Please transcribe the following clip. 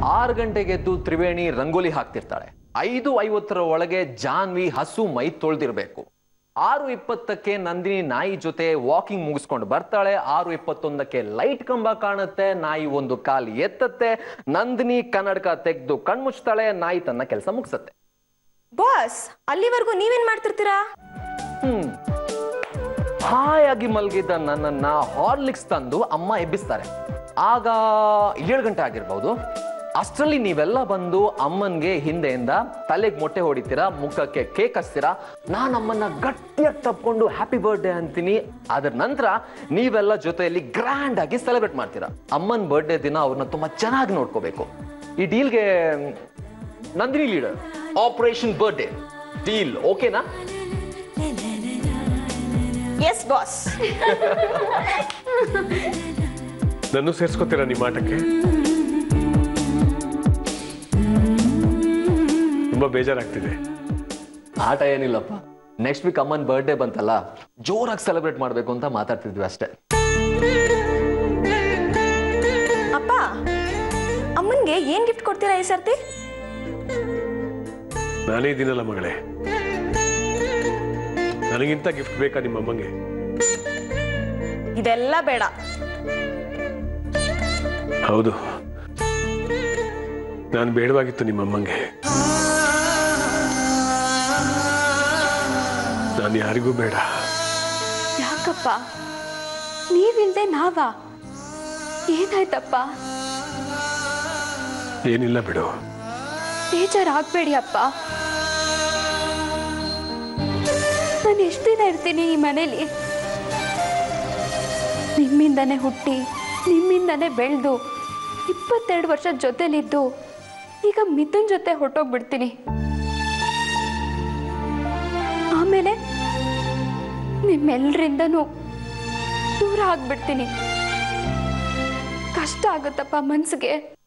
ಆರು ಗಂಟೆಗೆ ಎದ್ದು ತ್ರಿವೇಣಿ ರಂಗೋಲಿ ಹಾಕ್ತಿರ್ತಾಳೆ ಐದು ಐವತ್ತರ ಒಳಗೆ ಜಾನ್ವಿ ಹಸು ಮೈ ತೊಳ್ದಿರ್ಬೇಕು ಆರು ಇಪ್ಪತ್ತಕ್ಕೆ ನಂದಿನಿ ನಾಯಿ ಜೊತೆ ವಾಕಿಂಗ್ ಮುಗಿಸ್ಕೊಂಡು ಬರ್ತಾಳೆ ಆರು ಇಪ್ಪತ್ತೊಂದಕ್ಕೆ ಲೈಟ್ ಕಂಬ ಕಾಣುತ್ತೆ ನಾಯಿ ಒಂದು ಕಾಲು ಎತ್ತತ್ತೆ ನಂದಿನಿ ಕನ್ನಡಕ ತೆಗೆದು ಕಣ್ಮುಚ್ತಾಳೆ ನಾಯಿ ತನ್ನ ಕೆಲಸ ಮುಗಿಸತ್ತೆ ಬಾಸ್ ಅಲ್ಲಿವರೆಗೂ ನೀವೇನ್ ಮಾಡ್ತಿರ್ತೀರಾ ಹ್ಮ್ ಹಾಯಾಗಿ ಮಲಗಿದ್ದ ನನ್ನನ್ನ ಹಾರ್ಲಿಕ್ಸ್ ತಂದು ಅಮ್ಮ ಎಬ್ಬಿಸ್ತಾರೆ ಆಗ ಏಳು ಗಂಟೆ ಆಗಿರ್ಬೋದು ಅಷ್ಟರಲ್ಲಿ ನೀವೆಲ್ಲ ಬಂದು ಅಮ್ಮನ್ಗೆ ಹಿಂದೆಯಿಂದ ತಲೆಗೆ ಮೊಟ್ಟೆ ಹೊಡಿತೀರಾ ಮುಖಕ್ಕೆ ಕೇಕ್ ಹಚ್ತೀರಾ ನಾನು ಅಮ್ಮನ್ನ ಗಟ್ಟಿಯಾಗಿ ತಪ್ಕೊಂಡು ಹ್ಯಾಪಿ ಬರ್ಡೇ ಅಂತೀನಿ ಅದ್ರ ನಂತರ ನೀವೆಲ್ಲ ಜೊತೆಯಲ್ಲಿ ಗ್ರ್ಯಾಂಡ್ ಆಗಿ ಸೆಲೆಬ್ರೇಟ್ ಮಾಡ್ತೀರಾ ಅಮ್ಮನ ಬರ್ಡೇ ದಿನ ಅವ್ರನ್ನ ತುಂಬಾ ಚೆನ್ನಾಗಿ ನೋಡ್ಕೋಬೇಕು ಈ ಡೀಲ್ಗೆ Nandini leader operation birthday deal ಓಕೆನಾ ಎಸ್ ಬಾಸ್ ನನ್ನ ಸೇರ್ಸ್ಕೊತೀರಾ ನಿಮ್ಮ ಆಟಕ್ಕೆ ತುಂಬಾ ಬೇಜಾರಾಗ್ತಿದೆ ಆಟ ಏನಿಲ್ಲಪ್ಪ ನೆಕ್ಸ್ಟ್ ವೀಕ್ ಅಮ್ಮನ ಬರ್ಡೇ ಬಂತಲ್ಲ ಜೋರಾಗಿ ಸೆಲೆಬ್ರೇಟ್ ಮಾಡಬೇಕು ಅಂತ ಮಾತಾಡ್ತಿದ್ವಿ ಅಷ್ಟೇ ಅಪ್ಪ ಅಮ್ಮನ್ಗೆ ಏನ್ ಗಿಫ್ಟ್ ಕೊಡ್ತೀರಾ ಈ ಸರ್ತಿ ನಾನೇ ಇದ್ದೀನಲ್ಲ ಮಗಳೇ ನನಗಿಂತ ಗಿಫ್ಟ್ ಬೇಕಾ ನಿಮ್ಮ ಅಮ್ಮಂಗೆ ಇದೆಲ್ಲ ಬೇಡ ಹೌದು ನಾನು ಬೇಡವಾಗಿತ್ತು ನಿಮ್ಮ ಅಮ್ಮಂಗೆ ನಾನು ಯಾರಿಗೂ ಬೇಡ ಯಾಕಪ್ಪ ನೀವಿಲ್ದೆ ನಾವಾ ಏನಾಯ್ತಪ್ಪ ಏನಿಲ್ಲ ಬಿಡು ಬೇಜಾರಾಗ್ಬೇಡಿ ಅಪ್ಪ ನಾನು ಎಷ್ಟು ದಿನ ಇರ್ತೀನಿ ಈ ಮನೇಲಿ ನಿಮ್ಮಿಂದನೇ ಹುಟ್ಟಿ ನಿಮ್ಮಿಂದನೇ ಬೆಳೆದು ಇಪ್ಪತ್ತೆರಡು ವರ್ಷ ಜೊತೆಲಿದ್ದು ಈಗ ಮಿಥುನ್ ಜೊತೆ ಹೊಟ್ಟೋಗ್ಬಿಡ್ತೀನಿ ಆಮೇಲೆ ನಿಮ್ಮೆಲ್ಲರಿಂದನೂ ದೂರ ಆಗ್ಬಿಡ್ತೀನಿ ಕಷ್ಟ ಆಗುತ್ತಪ್ಪ ಮನ್ಸಿಗೆ